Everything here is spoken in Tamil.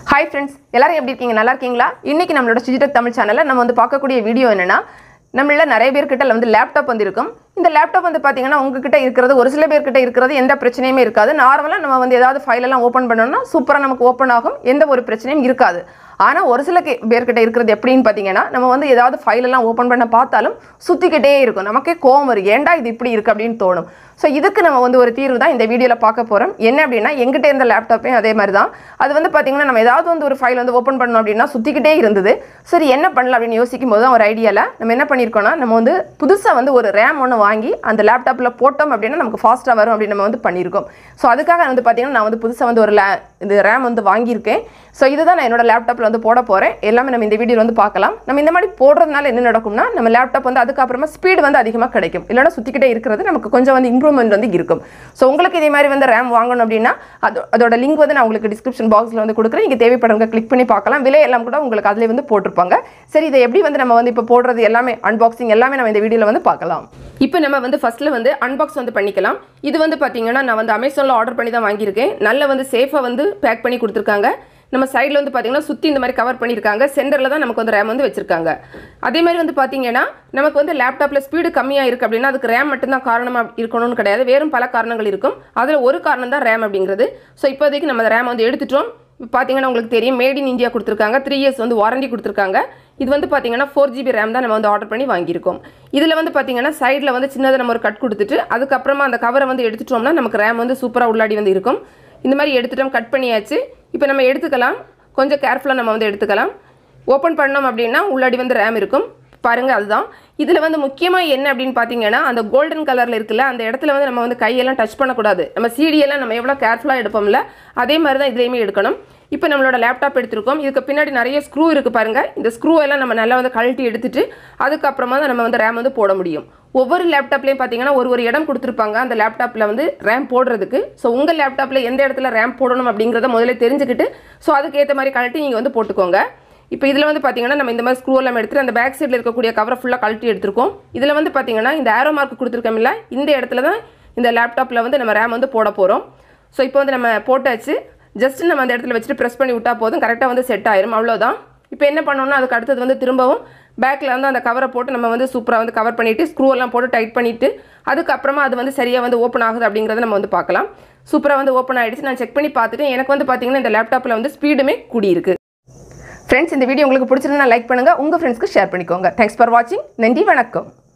ஹாய் ஃப்ரெண்ட்ஸ் எல்லாரும் எப்படி இருக்கீங்க நல்லா இருக்கீங்களா இன்னைக்கு நம்மளோட டிஜிட்டல் தமிழ் சேனலில் நம்ம வந்து பார்க்கக்கூடிய வீடியோ என்னன்னா நம்மள நிறைய பேர்கிட்ட வந்து லேப்டாப் வந்து இருக்கும் இந்த லேப்டாப் வந்து பார்த்தீங்கன்னா உங்ககிட்ட இருக்கிறது ஒரு சில பேர்கிட்ட இருக்கிறது எந்த பிரச்சனையுமே இருக்காது நார்மலாக நம்ம வந்து ஏதாவது ஃபைல் எல்லாம் ஓப்பன் பண்ணோம்னா சூப்பராக நமக்கு ஓப்பன் ஆகும் எந்த ஒரு பிரச்சனையும் இருக்காது ஆனால் ஒரு சில கே- பேர்கிட்ட இருக்கிறது எப்படின்னு பார்த்தீங்கன்னா நம்ம வந்து ஏதாவது ஃபைல் எல்லாம் ஓப்பன் பண்ண பார்த்தாலும் சுற்றிக்கிட்டே இருக்கும் நமக்கே கோவம் வரும் ஏன்டா இது இப்படி இருக்குது அப்படின்னு தோணும் ஸோ இதுக்கு நம்ம வந்து ஒரு தீர்வு தான் இந்த வீடியோவில் பார்க்க போகிறோம் என்ன அப்படின்னா எங்கிட்ட இருந்த லேப்டாப்பையும் அதே மாதிரி தான் அது வந்து பார்த்தீங்கன்னா நம்ம ஏதாவது வந்து ஒரு ஃபைல் வந்து ஓப்பன் பண்ணோம் அப்படின்னா சுற்றிக்கிட்டே இருந்தது சரி என்ன பண்ணலாம் அப்படின்னு யோசிக்கும் போது தான் ஒரு ஐடியாவில் நம்ம என்ன பண்ணியிருக்கோம்னா நம்ம வந்து புதுசாக வந்து ஒரு ரேம் ஒன்று வாங்கி அந்த லேப்டாப்பில் போட்டோம் அப்படின்னா நமக்கு ஃபாஸ்ட்டாக வரும் அப்படின்னு நம்ம வந்து பண்ணியிருக்கோம் ஸோ அதுக்காக வந்து பார்த்தீங்கன்னா நான் வந்து புதுசாக வந்து ஒரு லே இந்த ரேம் வந்து வாங்கியிருக்கேன் ஸோ இதுதான் நான் என்னோட லேப்டாப்பில் வந்து போட போகிறேன் எல்லாமே நம்ம இந்த வீடியோவில் வந்து பார்க்கலாம் நம்ம இந்த மாதிரி போடுறதுனால என்ன நடக்கும்னா நம்ம லேப்டாப் வந்து அதுக்கப்புறமா ஸ்பீடு வந்து அதிகமாக கிடைக்கும் இல்லைன்னா சுற்றிக்கிட்டே இருக்கிறது நமக்கு கொஞ்சம் வந்து இம்ப்ரூவ்மெண்ட் வந்து இருக்கும் ஸோ உங்களுக்கு இதே மாதிரி வந்து ரேம் வாங்கணும் அப்படின்னா அது அதோட லிங்க் வந்து நான் உங்களுக்கு டிஸ்கிரிப்ஷன் பாக்ஸில் வந்து கொடுக்குறேன் நீங்கள் தேவைப்படுறவங்க கிளிக் பண்ணி பார்க்கலாம் விலை எல்லாம் கூட உங்களுக்கு அதிலே வந்து போட்டிருப்பாங்க சரி இதை எப்படி வந்து நம்ம வந்து இப்போ போடுறது எல்லாமே அன்பாக்சிங் எல்லாமே நம்ம இந்த வீடியோவில் வந்து பார்க்கலாம் இப்போ நம்ம வந்து ஃபர்ஸ்ட்டில் வந்து அன்பாக்ஸ் வந்து பண்ணிக்கலாம் இது வந்து பார்த்தீங்கன்னா நான் வந்து அமேசானில் ஆர்டர் பண்ணி தான் வாங்கியிருக்கேன் நல்ல வந்து சேஃபாக வந்து பேக் பண்ணி கொடுத்துருக்காங்க நம்ம சைடில் வந்து பார்த்தீங்கன்னா சுற்றி இந்த மாதிரி கவர் பண்ணியிருக்காங்க சென்டரில் தான் நமக்கு வந்து ரேம் வந்து வச்சிருக்காங்க அதே மாதிரி வந்து பார்த்தீங்கன்னா நமக்கு வந்து லேப்டாப்பில் ஸ்பீடு கம்மியாக இருக்குது அப்படின்னா அதுக்கு ரேம் மட்டும்தான் காரணமாக இருக்கணும்னு கிடையாது வேறும் பல காரணங்கள் இருக்கும் அதில் ஒரு காரணம் தான் ரேம் அப்படிங்கிறது ஸோ இப்போதைக்கு நம்ம அந்த ரேம் வந்து எடுத்துட்டோம் இப்போ பார்த்தீங்கன்னா உங்களுக்கு தெரியும் மேட் இன் இந்தியா கொடுத்துருக்காங்க த்ரீ இயர்ஸ் வந்து வாரண்டி கொடுத்துருக்காங்க இது வந்து பார்த்தீங்கன்னா ஃபோர் ஜிபி ரேம் தான் நம்ம வந்து ஆர்டர் பண்ணி வாங்கியிருக்கோம் இதில் வந்து பார்த்தீங்கன்னா சைடில் வந்து சின்னதாக நம்ம ஒரு கட் கொடுத்துட்டு அதுக்கப்புறமா அந்த கவரை வந்து எடுத்துட்டோம்னா நமக்கு ரேம் வந்து சூப்பராக உள்ளாடி வந்து இருக்கும் இந்த மாதிரி எடுத்துட்டோம் கட் பண்ணியாச்சு இப்போ நம்ம எடுத்துக்கலாம் கொஞ்சம் கேர்ஃபுல்லாக நம்ம வந்து எடுத்துக்கலாம் ஓப்பன் பண்ணோம் அப்படின்னா உள்ளாடி வந்து ரேம் இருக்கும் பாருங்கள் அதுதான் இதில் வந்து முக்கியமாக என்ன அப்படின்னு பார்த்தீங்கன்னா அந்த கோல்டன் கலரில் இருக்குல்ல அந்த இடத்துல வந்து நம்ம வந்து கையெல்லாம் டச் பண்ணக்கூடாது நம்ம சீடியெல்லாம் நம்ம எவ்வளோ கேர்ஃபுல்லாக எடுப்போம்ல அதே மாதிரி தான் இதுலேயுமே எடுக்கணும் இப்போ நம்மளோட லேப்டாப் எடுத்திருக்கோம் இதுக்கு பின்னாடி நிறைய ஸ்க்ரூ இருக்குது பாருங்கள் இந்த ஸ்க்ரூ எல்லாம் நம்ம நல்லா வந்து கழட்டி எடுத்துட்டு அதுக்கப்புறமா தான் நம்ம வந்து ரேம் வந்து போட முடியும் ஒவ்வொரு லேப்டாப்லேயும் பார்த்தீங்கன்னா ஒரு ஒரு இடம் கொடுத்துருப்பாங்க அந்த லேப்டாப்பில் வந்து ரேம் போடுறதுக்கு ஸோ உங்கள் லேப்டாப்பில் எந்த இடத்துல ரேம் போடணும் அப்படிங்கிறத முதல்ல தெரிஞ்சுக்கிட்டு ஸோ அதுக்கேற்ற மாதிரி கழட்டி நீங்கள் வந்து போட்டுக்கோங்க இப்போ இதில் வந்து பார்த்தீங்கன்னா நம்ம இந்த மாதிரி ஸ்க்ரூ எல்லாம் எடுத்துட்டு அந்த பேக் சைடில் இருக்கக்கூடிய கவரை ஃபுல்லாக கழட்டி எடுத்திருக்கோம் இதில் வந்து பார்த்தீங்கன்னா இந்த ஆரோ மார்க் கொடுத்துருக்கோம்ல இந்த இடத்துல தான் இந்த லேப்டாப்பில் வந்து நம்ம ரேம் வந்து போட போகிறோம் ஸோ இப்போ வந்து நம்ம போட்டாச்சு ஜஸ்ட் நம்ம அந்த இடத்துல வச்சுட்டு ப்ரெஸ் பண்ணி விட்டால் போதும் கரெக்டாக வந்து செட் ஆயிரும் அவ்வளோதான் இப்போ என்ன பண்ணோம்னா அதுக்கு அடுத்தது வந்து திரும்பவும் பேக்கில் வந்து அந்த கவரை போட்டு நம்ம வந்து சூப்பராக வந்து கவர் பண்ணிவிட்டு ஸ்க்ரூ எல்லாம் போட்டு டைட் பண்ணிவிட்டு அதுக்கப்புறமா அது வந்து சரியாக வந்து ஓப்பன் ஆகுது அப்படிங்கிறத நம்ம வந்து பார்க்கலாம் சூப்பராக வந்து ஓப்பன் ஆகிடுச்சு நான் செக் பண்ணி பார்த்துட்டு எனக்கு வந்து பார்த்தீங்கன்னா இந்த லேப்டாப்பில் வந்து ஸ்பீடுமே கூடியிருக்கு ஃப்ரெண்ட்ஸ் இந்த வீடியோ உங்களுக்கு பிடிச்சிருந்தா லைக் பண்ணுங்கள் உங்கள் ஃப்ரெண்ட்ஸ்க்கு ஷேர் பண்ணிக்கோங்க தேங்க்ஸ் ஃபார் வாட்சிங் நன்றி வணக்கம்